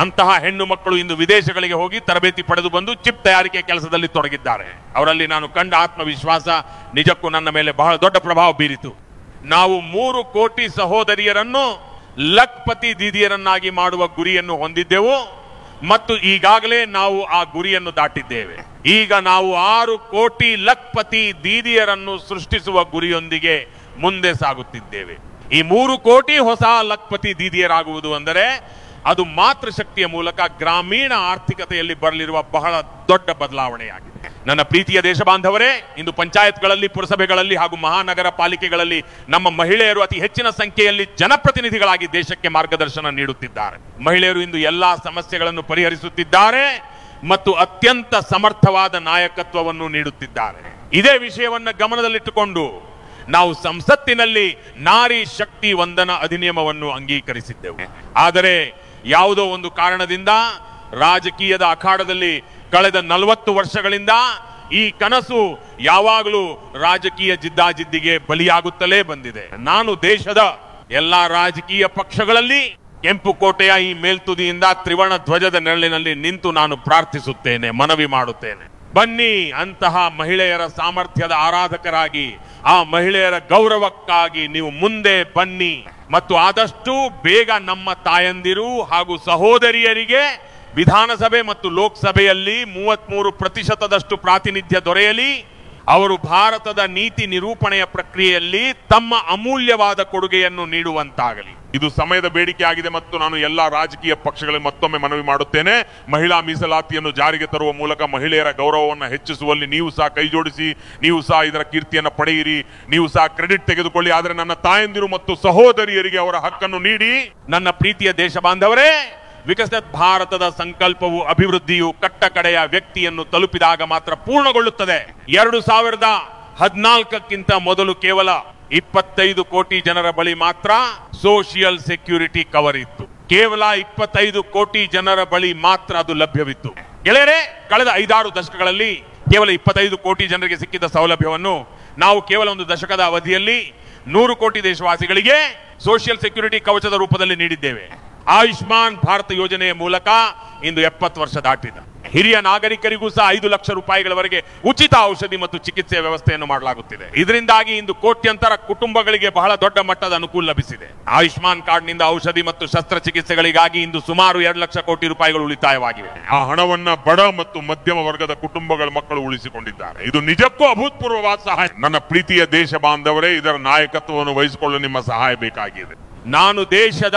ಅಂತಹ ಹೆಣ್ಣು ಮಕ್ಕಳು ಇಂದು ವಿದೇಶಗಳಿಗೆ ಹೋಗಿ ತರಬೇತಿ ಪಡೆದು ಬಂದು ಚಿಪ್ ತಯಾರಿಕೆ ಕೆಲಸದಲ್ಲಿ ತೊಡಗಿದ್ದಾರೆ ಅವರಲ್ಲಿ ನಾನು ಕಂಡ ಆತ್ಮವಿಶ್ವಾಸ ನಿಜಕ್ಕೂ ನನ್ನ ಮೇಲೆ ಬಹಳ ದೊಡ್ಡ ಪ್ರಭಾವ ಬೀರಿತು ನಾವು ಮೂರು ಕೋಟಿ ಸಹೋದರಿಯರನ್ನು ಲಕ್ಪತಿ ದೀದಿಯರನ್ನಾಗಿ ಮಾಡುವ ಗುರಿಯನ್ನು ಹೊಂದಿದ್ದೆವು ಮತ್ತು ಈಗಾಗಲೇ ನಾವು ಆ ಗುರಿಯನ್ನು ದಾಟಿದ್ದೇವೆ ಈಗ ನಾವು ಆರು ಕೋಟಿ ಲಕ್ಪತಿ ದೀದಿಯರನ್ನು ಸೃಷ್ಟಿಸುವ ಗುರಿಯೊಂದಿಗೆ ಮುಂದೆ ಸಾಗುತ್ತಿದ್ದೇವೆ ಈ ಮೂರು ಕೋಟಿ ಹೊಸ ಲಕ್ಪತಿ ದೀದಿಯರಾಗುವುದು ಅಂದರೆ ಅದು ಮಾತೃಶಕ್ತಿಯ ಮೂಲಕ ಗ್ರಾಮೀಣ ಆರ್ಥಿಕತೆಯಲ್ಲಿ ಬರಲಿರುವ ಬಹಳ ದೊಡ್ಡ ಬದಲಾವಣೆಯಾಗಿದೆ ನನ್ನ ಪ್ರೀತಿಯ ದೇಶ ಬಾಂಧವರೇ ಇಂದು ಪಂಚಾಯತ್ಗಳಲ್ಲಿ ಪುರಸಭೆಗಳಲ್ಲಿ ಹಾಗೂ ಮಹಾನಗರ ಪಾಲಿಕೆಗಳಲ್ಲಿ ನಮ್ಮ ಮಹಿಳೆಯರು ಅತಿ ಹೆಚ್ಚಿನ ಸಂಖ್ಯೆಯಲ್ಲಿ ಜನಪ್ರತಿನಿಧಿಗಳಾಗಿ ದೇಶಕ್ಕೆ ಮಾರ್ಗದರ್ಶನ ನೀಡುತ್ತಿದ್ದಾರೆ ಮಹಿಳೆಯರು ಇಂದು ಎಲ್ಲಾ ಸಮಸ್ಯೆಗಳನ್ನು ಪರಿಹರಿಸುತ್ತಿದ್ದಾರೆ ಮತ್ತು ಅತ್ಯಂತ ಸಮರ್ಥವಾದ ನಾಯಕತ್ವವನ್ನು ನೀಡುತ್ತಿದ್ದಾರೆ ಇದೇ ವಿಷಯವನ್ನ ಗಮನದಲ್ಲಿಟ್ಟುಕೊಂಡು ನಾವು ಸಂಸತ್ತಿನಲ್ಲಿ ನಾರಿ ಶಕ್ತಿ ವಂದನ ಅಧಿನಿಯಮವನ್ನು ಅಂಗೀಕರಿಸಿದ್ದೆವು ಆದರೆ ಯಾವುದೋ ಒಂದು ಕಾರಣದಿಂದ ರಾಜಕೀಯದ ಅಖಾಡದಲ್ಲಿ ಕಳೆದ ನಲವತ್ತು ವರ್ಷಗಳಿಂದ ಈ ಕನಸು ಯಾವಾಗಲೂ ರಾಜಕೀಯ ಜಿದ್ದಾಜಿದ್ದಿಗೆ ಬಲಿಯಾಗುತ್ತಲೇ ಬಂದಿದೆ ನಾನು ದೇಶದ ಎಲ್ಲಾ ರಾಜಕೀಯ ಪಕ್ಷಗಳಲ್ಲಿ ಕೆಂಪು ಕೋಟೆಯ ಈ ಮೇಲ್ತುದಿಯಿಂದ ತ್ರಿವರ್ಣ ಧ್ವಜದ ನೆರಳಿನಲ್ಲಿ ನಿಂತು ನಾನು ಪ್ರಾರ್ಥಿಸುತ್ತೇನೆ ಮನವಿ ಮಾಡುತ್ತೇನೆ ಬನ್ನಿ ಅಂತಹ ಮಹಿಳೆಯರ ಸಾಮರ್ಥ್ಯದ ಆರಾಧಕರಾಗಿ ಆ ಮಹಿಳೆಯರ ಗೌರವಕ್ಕಾಗಿ ನೀವು ಮುಂದೆ ಬನ್ನಿ ಮತ್ತು ಆದಷ್ಟು ಬೇಗ ನಮ್ಮ ತಾಯಂದಿರು ಹಾಗೂ ಸಹೋದರಿಯರಿಗೆ ವಿಧಾನಸಭೆ ಮತ್ತು ಲೋಕಸಭೆಯಲ್ಲಿ ಮೂವತ್ಮೂರು ಪ್ರತಿಶತದಷ್ಟು ಪ್ರಾತಿನಿಧ್ಯ ದೊರೆಯಲಿ ಅವರು ಭಾರತದ ನೀತಿ ನಿರೂಪಣೆಯ ಪ್ರಕ್ರಿಯೆಯಲ್ಲಿ ತಮ್ಮ ಅಮೂಲ್ಯವಾದ ಕೊಡುಗೆಯನ್ನು ನೀಡುವಂತಾಗಲಿ ಇದು ಸಮಯದ ಬೇಡಿಕೆ ಆಗಿದೆ ಮತ್ತು ನಾನು ಎಲ್ಲಾ ರಾಜಕೀಯ ಪಕ್ಷಗಳಿಗೆ ಮತ್ತೊಮ್ಮೆ ಮನವಿ ಮಾಡುತ್ತೇನೆ ಮಹಿಳಾ ಮೀಸಲಾತಿಯನ್ನು ಜಾರಿಗೆ ತರುವ ಮೂಲಕ ಮಹಿಳೆಯರ ಗೌರವವನ್ನು ಹೆಚ್ಚಿಸುವಲ್ಲಿ ನೀವು ಸಹ ಕೈ ಜೋಡಿಸಿ ನೀವು ಸಹ ಇದರ ಕೀರ್ತಿಯನ್ನು ಪಡೆಯಿರಿ ನೀವು ಸಹ ಕ್ರೆಡಿಟ್ ತೆಗೆದುಕೊಳ್ಳಿ ಆದರೆ ನನ್ನ ತಾಯಂದಿರು ಮತ್ತು ಸಹೋದರಿಯರಿಗೆ ಅವರ ಹಕ್ಕನ್ನು ನೀಡಿ ನನ್ನ ಪ್ರೀತಿಯ ದೇಶ ಬಾಂಧವರೇ ವಿಕಸಿತ ಭಾರತದ ಸಂಕಲ್ಪವು ಅಭಿವೃದ್ಧಿಯು ಕಟ್ಟ ಕಡೆಯ ವ್ಯಕ್ತಿಯನ್ನು ತಲುಪಿದಾಗ ಮಾತ್ರ ಪೂರ್ಣಗೊಳ್ಳುತ್ತದೆ ಎರಡು ಸಾವಿರದ ಹದಿನಾಲ್ಕಕ್ಕಿಂತ ಮೊದಲು ಕೇವಲ ಇಪ್ಪತ್ತೈದು ಕೋಟಿ ಜನರ ಬಳಿ ಮಾತ್ರ ಸೋಷಿಯಲ್ ಸೆಕ್ಯೂರಿಟಿ ಕವರ್ ಇತ್ತು ಕೇವಲ ಇಪ್ಪತ್ತೈದು ಕೋಟಿ ಜನರ ಬಳಿ ಮಾತ್ರ ಅದು ಲಭ್ಯವಿತ್ತು ಗೆಳೆಯರೆ ಕಳೆದ ಐದಾರು ದಶಕಗಳಲ್ಲಿ ಕೇವಲ ಇಪ್ಪತ್ತೈದು ಕೋಟಿ ಜನರಿಗೆ ಸಿಕ್ಕಿದ ಸೌಲಭ್ಯವನ್ನು ನಾವು ಕೇವಲ ಒಂದು ದಶಕದ ಅವಧಿಯಲ್ಲಿ ನೂರು ಕೋಟಿ ದೇಶವಾಸಿಗಳಿಗೆ ಸೋಷಿಯಲ್ ಸೆಕ್ಯೂರಿಟಿ ಕವಚದ ರೂಪದಲ್ಲಿ ನೀಡಿದ್ದೇವೆ ಆಯುಷ್ಮಾನ್ ಭಾರತ ಯೋಜನೆಯ ಮೂಲಕ ಇಂದು ಎಪ್ಪತ್ತು ವರ್ಷ ದಾಟಿದ ಹಿರಿಯ ನಾಗರಿಕರಿಗೂ ಸಹ ಐದು ಲಕ್ಷ ರೂಪಾಯಿಗಳವರೆಗೆ ಉಚಿತ ಔಷಧಿ ಮತ್ತು ಚಿಕಿತ್ಸೆಯ ವ್ಯವಸ್ಥೆಯನ್ನು ಮಾಡಲಾಗುತ್ತಿದೆ ಇದರಿಂದಾಗಿ ಇಂದು ಕೋಟ್ಯಂತರ ಕುಟುಂಬಗಳಿಗೆ ಬಹಳ ದೊಡ್ಡ ಮಟ್ಟದ ಅನುಕೂಲ ಲಭಿಸಿದೆ ಆಯುಷ್ಮಾನ್ ಕಾರ್ಡ್ನಿಂದ ಔಷಧಿ ಮತ್ತು ಶಸ್ತ್ರಚಿಕಿತ್ಸೆಗಳಿಗಾಗಿ ಇಂದು ಸುಮಾರು ಎರಡು ಲಕ್ಷ ಕೋಟಿ ರೂಪಾಯಿಗಳು ಉಳಿತಾಯವಾಗಿವೆ ಆ ಹಣವನ್ನ ಬಡ ಮತ್ತು ಮಧ್ಯಮ ವರ್ಗದ ಕುಟುಂಬಗಳ ಮಕ್ಕಳು ಉಳಿಸಿಕೊಂಡಿದ್ದಾರೆ ಇದು ನಿಜಕ್ಕೂ ಅಭೂತಪೂರ್ವವಾದ ಸಹಾಯ ನನ್ನ ಪ್ರೀತಿಯ ದೇಶ ಬಾಂಧವರೇ ಇದರ ನಾಯಕತ್ವವನ್ನು ವಹಿಸಿಕೊಳ್ಳಲು ನಿಮ್ಮ ಸಹಾಯ ಬೇಕಾಗಿದೆ ನಾನು ದೇಶದ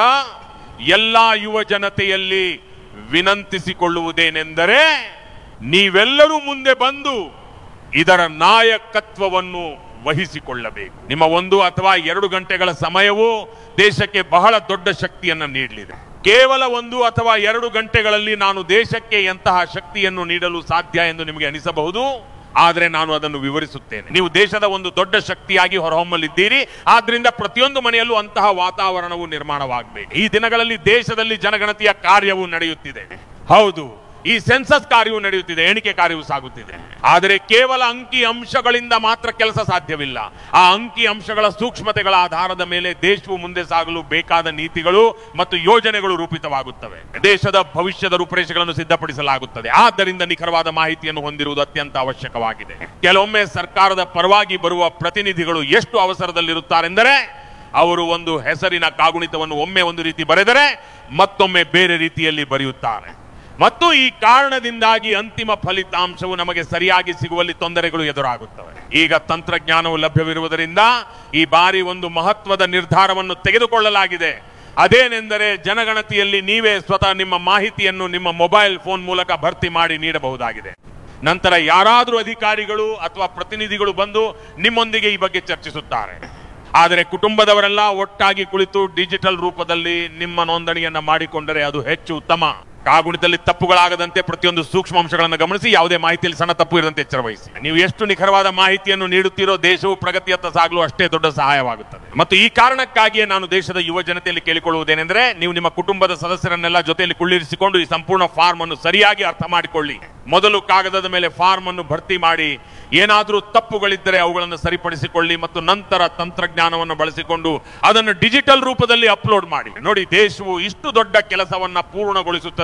ಎಲ್ಲಾ ಯುವ ಜನತೆಯಲ್ಲಿ ವಿನಂತಿಸಿಕೊಳ್ಳುವುದೇನೆಂದರೆ ನೀವೆಲ್ಲರೂ ಮುಂದೆ ಬಂದು ಇದರ ನಾಯಕತ್ವವನ್ನು ವಹಿಸಿಕೊಳ್ಳಬೇಕು ನಿಮ್ಮ ಒಂದು ಅಥವಾ ಎರಡು ಗಂಟೆಗಳ ಸಮಯವು ದೇಶಕ್ಕೆ ಬಹಳ ದೊಡ್ಡ ಶಕ್ತಿಯನ್ನು ನೀಡಲಿದೆ ಕೇವಲ ಒಂದು ಅಥವಾ ಎರಡು ಗಂಟೆಗಳಲ್ಲಿ ನಾನು ದೇಶಕ್ಕೆ ಎಂತಹ ಶಕ್ತಿಯನ್ನು ನೀಡಲು ಸಾಧ್ಯ ಎಂದು ನಿಮಗೆ ಅನಿಸಬಹುದು ಆದರೆ ನಾನು ಅದನ್ನು ವಿವರಿಸುತ್ತೇನೆ ನೀವು ದೇಶದ ಒಂದು ದೊಡ್ಡ ಶಕ್ತಿಯಾಗಿ ಹೊರಹೊಮ್ಮಲಿದ್ದೀರಿ ಆದ್ರಿಂದ ಪ್ರತಿಯೊಂದು ಮನೆಯಲ್ಲೂ ಅಂತಹ ವಾತಾವರಣವು ನಿರ್ಮಾಣವಾಗಬೇಕು ಈ ದಿನಗಳಲ್ಲಿ ದೇಶದಲ್ಲಿ ಜನಗಣತಿಯ ಕಾರ್ಯವು ನಡೆಯುತ್ತಿದೆ ಹೌದು ಈ ಸೆನ್ಸಸ್ ಕಾರ್ಯವು ನಡೆಯುತ್ತಿದೆ ಎಣಿಕೆ ಕಾರ್ಯವು ಸಾಗುತ್ತಿದೆ ಆದರೆ ಕೇವಲ ಅಂಕಿ ಅಂಶಗಳಿಂದ ಮಾತ್ರ ಕೆಲಸ ಸಾಧ್ಯವಿಲ್ಲ ಆ ಅಂಕಿ ಅಂಶಗಳ ಸೂಕ್ಷ್ಮತೆಗಳ ಆಧಾರದ ಮೇಲೆ ದೇಶವು ಮುಂದೆ ಸಾಗಲು ಬೇಕಾದ ನೀತಿಗಳು ಮತ್ತು ಯೋಜನೆಗಳು ರೂಪಿತವಾಗುತ್ತವೆ ದೇಶದ ಭವಿಷ್ಯದ ರೂಪರೇಷೆಗಳನ್ನು ಸಿದ್ಧಪಡಿಸಲಾಗುತ್ತದೆ ಆದ್ದರಿಂದ ನಿಖರವಾದ ಮಾಹಿತಿಯನ್ನು ಹೊಂದಿರುವುದು ಅತ್ಯಂತ ಅವಶ್ಯಕವಾಗಿದೆ ಕೆಲವೊಮ್ಮೆ ಸರ್ಕಾರದ ಪರವಾಗಿ ಬರುವ ಪ್ರತಿನಿಧಿಗಳು ಎಷ್ಟು ಅವಸರದಲ್ಲಿರುತ್ತಾರೆಂದರೆ ಅವರು ಒಂದು ಹೆಸರಿನ ಕಾಗುಣಿತವನ್ನು ಒಮ್ಮೆ ಒಂದು ರೀತಿ ಬರೆದರೆ ಮತ್ತೊಮ್ಮೆ ಬೇರೆ ರೀತಿಯಲ್ಲಿ ಬರೆಯುತ್ತಾರೆ ಮತ್ತು ಈ ಕಾರಣದಿಂದಾಗಿ ಅಂತಿಮ ಫಲಿತಾಂಶವು ನಮಗೆ ಸರಿಯಾಗಿ ಸಿಗುವಲ್ಲಿ ತೊಂದರೆಗಳು ಎದುರಾಗುತ್ತವೆ ಈಗ ತಂತ್ರಜ್ಞಾನವು ಲಭ್ಯವಿರುವುದರಿಂದ ಈ ಬಾರಿ ಒಂದು ಮಹತ್ವದ ನಿರ್ಧಾರವನ್ನು ತೆಗೆದುಕೊಳ್ಳಲಾಗಿದೆ ಅದೇನೆಂದರೆ ಜನಗಣತಿಯಲ್ಲಿ ನೀವೇ ಸ್ವತಃ ನಿಮ್ಮ ಮಾಹಿತಿಯನ್ನು ನಿಮ್ಮ ಮೊಬೈಲ್ ಫೋನ್ ಮೂಲಕ ಭರ್ತಿ ಮಾಡಿ ನೀಡಬಹುದಾಗಿದೆ ನಂತರ ಯಾರಾದರೂ ಅಧಿಕಾರಿಗಳು ಅಥವಾ ಪ್ರತಿನಿಧಿಗಳು ಬಂದು ನಿಮ್ಮೊಂದಿಗೆ ಈ ಬಗ್ಗೆ ಚರ್ಚಿಸುತ್ತಾರೆ ಆದರೆ ಕುಟುಂಬದವರೆಲ್ಲ ಒಟ್ಟಾಗಿ ಕುಳಿತು ಡಿಜಿಟಲ್ ರೂಪದಲ್ಲಿ ನಿಮ್ಮ ನೋಂದಣಿಯನ್ನ ಮಾಡಿಕೊಂಡರೆ ಅದು ಹೆಚ್ಚು ಉತ್ತಮ ಕಾಗುಣಿತದಲ್ಲಿ ತಪ್ಪುಗಳಾಗದಂತೆ ಪ್ರತಿಯೊಂದು ಸೂಕ್ಷ್ಮ ಅಂಶಗಳನ್ನು ಗಮನಿಸಿ ಯಾವುದೇ ಮಾಹಿತಿಯಲ್ಲಿ ಸಣ್ಣ ತಪ್ಪು ಇರದಂತೆ ಎಚ್ಚರ ವಹಿಸಿ ನೀವು ಎಷ್ಟು ನಿಖರವಾದ ಮಾಹಿತಿಯನ್ನು ನೀಡುತ್ತೀರೋ ದೇಶವು ಪ್ರಗತಿಯತ್ತ ಸಾಗಲು ಅಷ್ಟೇ ದೊಡ್ಡ ಸಹಾಯವಾಗುತ್ತದೆ ಮತ್ತು ಈ ಕಾರಣಕ್ಕಾಗಿಯೇ ನಾನು ದೇಶದ ಯುವ ಜನತೆಯಲ್ಲಿ ಕೇಳಿಕೊಳ್ಳುವುದೇನೆಂದರೆ ನೀವು ನಿಮ್ಮ ಕುಟುಂಬದ ಸದಸ್ಯರನ್ನೆಲ್ಲ ಜೊತೆಯಲ್ಲಿ ಕುಳ್ಳಿರಿಸಿಕೊಂಡು ಈ ಸಂಪೂರ್ಣ ಫಾರ್ಮ್ ಅನ್ನು ಸರಿಯಾಗಿ ಅರ್ಥ ಮಾಡಿಕೊಳ್ಳಿ ಮೊದಲು ಕಾಗದದ ಮೇಲೆ ಫಾರ್ಮ್ ಅನ್ನು ಭರ್ತಿ ಮಾಡಿ ಏನಾದರೂ ತಪ್ಪುಗಳಿದ್ದರೆ ಅವುಗಳನ್ನು ಸರಿಪಡಿಸಿಕೊಳ್ಳಿ ಮತ್ತು ನಂತರ ತಂತ್ರಜ್ಞಾನವನ್ನು ಬಳಸಿಕೊಂಡು ಅದನ್ನು ಡಿಜಿಟಲ್ ರೂಪದಲ್ಲಿ ಅಪ್ಲೋಡ್ ಮಾಡಿ ನೋಡಿ ದೇಶವು ಇಷ್ಟು ದೊಡ್ಡ ಕೆಲಸವನ್ನ ಪೂರ್ಣಗೊಳಿಸುತ್ತದೆ